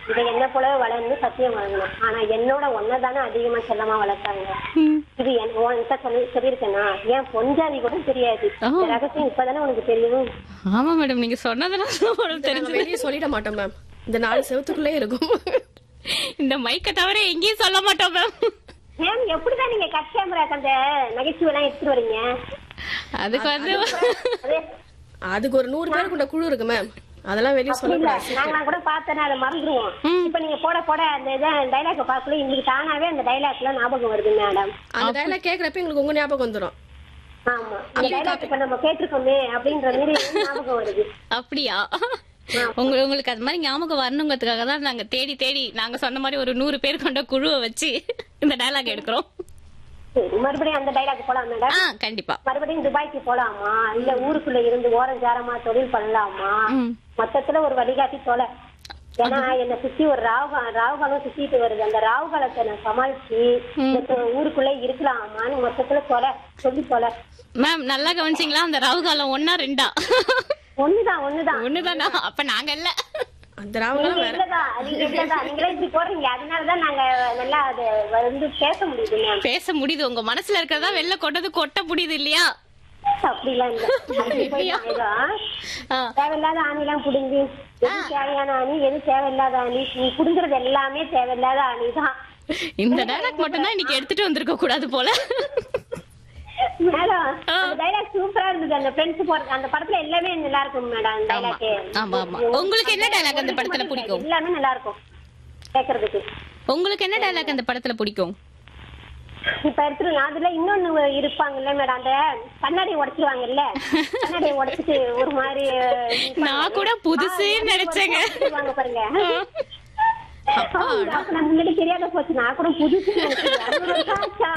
இதை என்ன போல வளர்ந்து சத்தியம் வாங்கணும் ஆனா என்னோட ஒன்ன தானே அதிகமா செல்லமா வளர்த்தாங்க இது என் உன்கிட்ட சொல்லி சொல்லியிருக்கேனா ஏன் பொஞ்சாதி கூட தெரியாது ஓ. இந்த ரகசியம் இப்பதானே உனக்கு தெரியும் ஆமா மேடம் நீங்க சொன்னதெல்லாம் நாங்க தெரிஞ்சு வெளியே சொல்லிட மாட்டோம் மேம் இந்த நாலு செவத்துக்குள்ளே இருக்கும் இந்த மைக்க தவிர எங்கேயும் சொல்ல மாட்டோம் மேம் மேம் எப்படிதான் நீங்க கட் கேமராக்கு அந்த நகைச்சுவை எல்லாம் எடுத்துட்டு வரீங்க அதுக்கு வந்து அதே அதுக்கு ஒரு நூறு பேர் கொண்ட குழு இருக்கு மேம் அதெல்லாம் வெளியே இல்ல சொல்லக்கூடாது நாங்களாம் கூட பார்த்தேன்னா அதை மறந்துருவோம் இப்ப நீங்க போட போட அந்த இதை டைலாக் பார்க்கல இன்னைக்கு தானாவே அந்த டைலாக் எல்லாம் ஞாபகம் வருது மேடம் அந்த டைலாக் கேக்குறப்ப எங்களுக்கு உங்க ஞாபகம் வந்துரும் ஆமா அந்த டைலாக் இப்ப நம்ம கேட்டிருக்கோமே அப்படின்ற மாதிரி ஞாபகம் வருது அப்படியா உங்க உங்களுக்கு அது மாதிரி ஞாபகம் வரணுங்கிறதுக்காக தான் நாங்க தேடி தேடி நாங்க சொன்ன மாதிரி ஒரு நூறு பேர் கொண்ட குழுவை வச்சு இந்த டயலாக் எடுக்கிறோம் சரி மறுபடியும் அந்த டைலாக் போலாம் மேடம் ஆ கண்டிப்பா மறுபடியும் துபாய்க்கு போலாமா இல்ல ஊருக்குள்ள இருந்து ஓரஞ்சாரமா தொழில் பண்ணலாமா ம். மொத்தத்துல ஒரு வழிகாட்டி தொலை ஏன்னா என்னை சுத்தி ஒரு ராகு ராகுகாலம் சுத்திட்டு வருது அந்த ராகுகாலத்தை நான் சமாளிச்சு இந்த ஊருக்குள்ள இருக்கலாமான்னு மொத்தத்துல தொலை சொல்லி தொலை மேம் நல்லா கவனிச்சிங்களா அந்த ராகு காலம் ஒன்னா ரெண்டா ஒண்ணுதான் ஒண்ணுதான் ஒண்ணுதானா அப்ப நாங்க இல்ல அந்த ராவங்கெல்லாம் நீங்க வேற இல்லதான் நீங்க இல்லதான் நீங்களே இப்படி போடுறீங்க அதனாலதான் நாங்க நல்லா அது வந்து பேச முடியுது மேம் பேச முடியுது உங்க மனசுல இருக்கிறதா வெளில கொட்டது கொட்ட முடியுது இல்லையா அப்படிலாம் இல்ல அப்படி போய் நான் ஏதோ, ஆ. தேவையில்லாத ஆணிலாம் புடுங்கி எது தேவையான ஆணி எது தேவையில்லாத ஆணி நீ புடுங்குறது எல்லாமே தேவையில்லாத ஆணி தான் இந்த டயலாக் மட்டும் தான் இன்னைக்கு எடுத்துட்டு வந்திருக்க கூடாது போல மேடம் அந்த டைலாக் சூப்பரா இருந்தது அந்த ஃப்ரெண்ட்ஸ் போற அந்த படத்துல எல்லாமே நல்லா இருக்கும் மேடம் அந்த ஆமா. டைலாக் ஆமா, ஆமா. உங்களுக்கு என்ன dialogue அந்த படத்துல பிடிக்கும்? எல்லாமே நல்லா இருக்கும் கேக்குறதுக்கு உங்களுக்கு என்ன டயலாக் அந்த படத்துல பிடிக்கும் இப்ப எடுத்துருங்க அதுல இன்னொன்னு இருப்பாங்கல்ல மேடம் அந்த கண்ணாடி உடைச்சிருவாங்கல்ல கண்ணாடி உடைச்சிட்டு ஒரு மாதிரி நான் கூட புதுசுன்னு நினைச்சேங்க. வாங்க பாருங்க அப்ப நான் முன்னாடி தெரியாத போச்சு நான் கூட புதுசு நினைச்சேன். அறுபது வருஷம் ஆச்சா?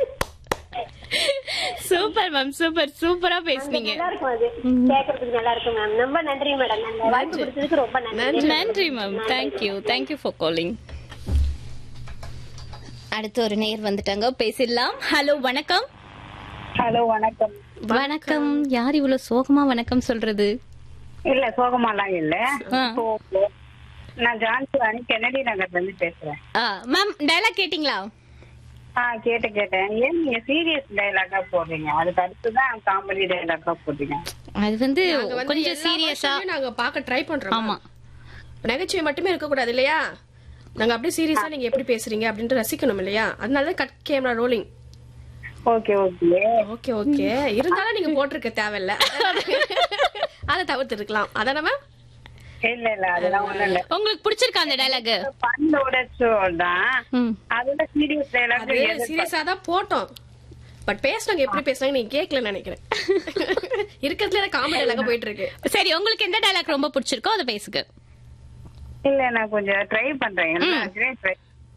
சூப்பர் மேம் சூப்பர் சூப்பரா பேசுனீங்க நல்லா இருக்கும் அது கேக்குறதுக்கு நல்லா இருக்கும் மேம் ரொம்ப நன்றி மேடம் அந்த வாய்ப்பு கொடுத்ததுக்கு ரொம்ப நன்றி நன்றி ma'am thank you thank you for calling அடுத்து ஒரு நேர் வந்துட்டாங்க பேசிடலாம் ஹலோ வணக்கம் ஹலோ வணக்கம் வணக்கம் யார் இவ்வளவு சோகமா வணக்கம் சொல்றது இல்ல சோகமாலாம் இல்ல ஆ. இப்போ நான் ஜான்சி ராணி கென்னடி நகர்ல இருந்து பேசுறேன் மேம் டயலாக் கேட்டிங்களா ஆ கேட்டேன் கேட்டேன் ஏன் நீங்க சீரியஸ் டைலாக்கா போடுறீங்க அதுக்கு அடுத்துதான் காமெடி டைலாக்கா போடுறீங்க அது வந்து நாங்க வந்து கொஞ்சம் எல்லா சீரியஸா வருஷமுமே நாங்க பார்க்க ட்ரை பண்றோம் ஆமா நகைச்சுவை மட்டுமே இருக்க கூடாது இல்லையா நாங்க அப்படியே சீரியஸா நீங்க எப்படி பேசுறீங்க அப்படின்ட்டு ரசிக்கணும் இல்லையா அதனால cut camera rolling okay okay okay okay இருந்தாலும் நீங்க போட்டிருக்க தேவையில்ல அதை தவிர்த்து இருக்கலாம் அதானே மேம் இல்ல இல்ல அதெல்லாம் ஒண்ணும் இல்ல உங்களுக்கு பிடிச்சிருக்கா அந்த டயலாக் பண்ணோட ஷோ தான் ம் அதோட சீரியஸ் டைலாக் அது சீரியஸா தான் போட்டோம் பட் பேசுனவங்க எப்படி பேசுனாங்க நீங்க கேட்கல நினைக்கிறேன் இருக்கிறதுல காமெடி எல்லாம் போயிட்டு இருக்கு சரி உங்களுக்கு எந்த டயலாக் ரொம்ப பிடிச்சிருக்கோ அதை பேசுங்க இல்ல நான் கொஞ்சம் ட்ரை பண்றேன் actually try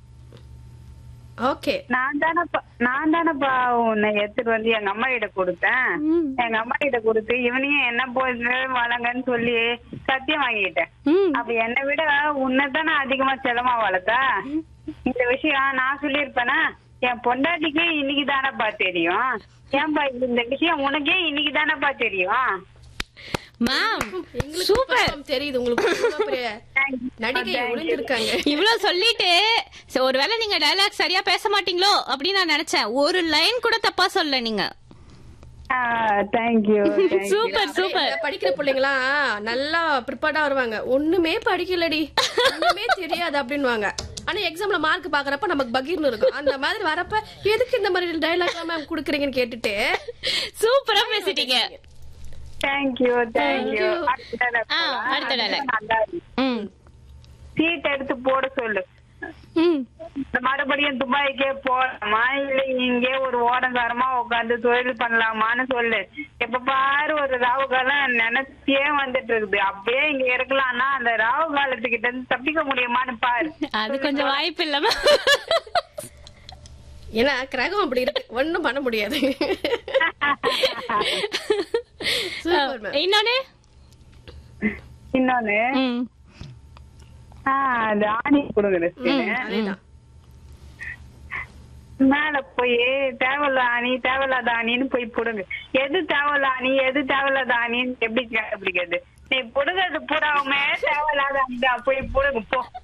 ஓகே நான் தானப்பா நான் தானப்பா உன்னை எடுத்துட்டு வந்து எங்க அம்மா கிட்ட கொடுத்தேன் எங்க அம்மா கிட்ட கொடுத்து இவனையும் என்ன போய் வளங்கன்னு சொல்லி சத்தியம் வாங்கிட்டேன் ம் அப்ப என்னை விட உன்னைத்தானே அதிகமா செலமா வளர்த்தா இந்த விஷயம் நான் சொல்லியிருப்பேனா என் பொண்டாட்டிக்கு இன்னைக்கு தானப்பா தெரியும் ஏன்பா இந்த விஷயம் உனக்கே இன்னைக்கு தானப்பா தெரியும் மேம் எங்களுக்கு சூப்பர் இப்பதான் தெரியுது உங்களுக்கு இவ்வளவு பெரிய நடிகை ஒளிஞ்சிருக்காங்க இவ்வளவு சொல்லிட்டு சரி, ஒருவேளை நீங்க டயலாக் சரியா பேச மாட்டீங்களோ அப்படின்னு நான் நினைச்சேன் ஒரு லைன் கூட தப்பா சொல்ல நீங்க தேங்க்யூ சூப்பர் சூப்பர் இந்த படிக்கிற பிள்ளைங்களாம் நல்லா ப்ரிப்பேர்டா வருவாங்க ஒண்ணுமே படிக்கலடி ஒண்ணுமே தெரியாது அப்படின்னுவாங்க ஆனா எக்ஸாம்ல மார்க் பாக்குறப்ப நமக்கு பகீர்னு இருக்கும் அந்த மாதிரி வரப்ப எதுக்கு இந்த மாதிரி டைலாக் மேம் குடுக்குறீங்கன்னு கேட்டுட்டு சூப்பரா பேசிட்டீங்க தேங்க்யூ தேங்க்யூ ஆ, அடுத்த dialogue. ம் சீட் எடுத்து போட சொல்லு ம் இந்த மறுபடியும் துபாய்க்கே போலாமா இல்ல இங்கே ஒரு ஓடங்காரமா உட்காந்து தொழில் பண்ணலாமான்னு சொல்லு எப்ப பாரு ஒரு ராவு காலம் நினைச்சே வந்துட்டு இருக்குது அப்படியே இங்க இருக்கலாம்னா அந்த ராவு காலத்துக்கிட்ட இருந்து தப்பிக்க முடியுமான்னு பாரு அது கொஞ்சம் வாய்ப்பு இல்லாம ஏன்னா கிரகம் அப்படி இருக்கு ஒண்ணும் பண்ண முடியாது Super, ma'am. இன்னொன்னு இன்னொன்னு ம் ஆஹ் அது ஆணி கொடுங்க அதேதான் மேல போய் தேவையில்ல ஆணி தேவையில்லாத ஆணின்னு போய் புடுங்க எது தேவையில்ல ஆணி எது தேவையில்லாத ஆணின்னு எப்படி கண்டுபிடிக்கிறது நீ புடுங்கிறது பூராவுமே தேவையில்லாத ஆணி தான் போய் புடுங்க போ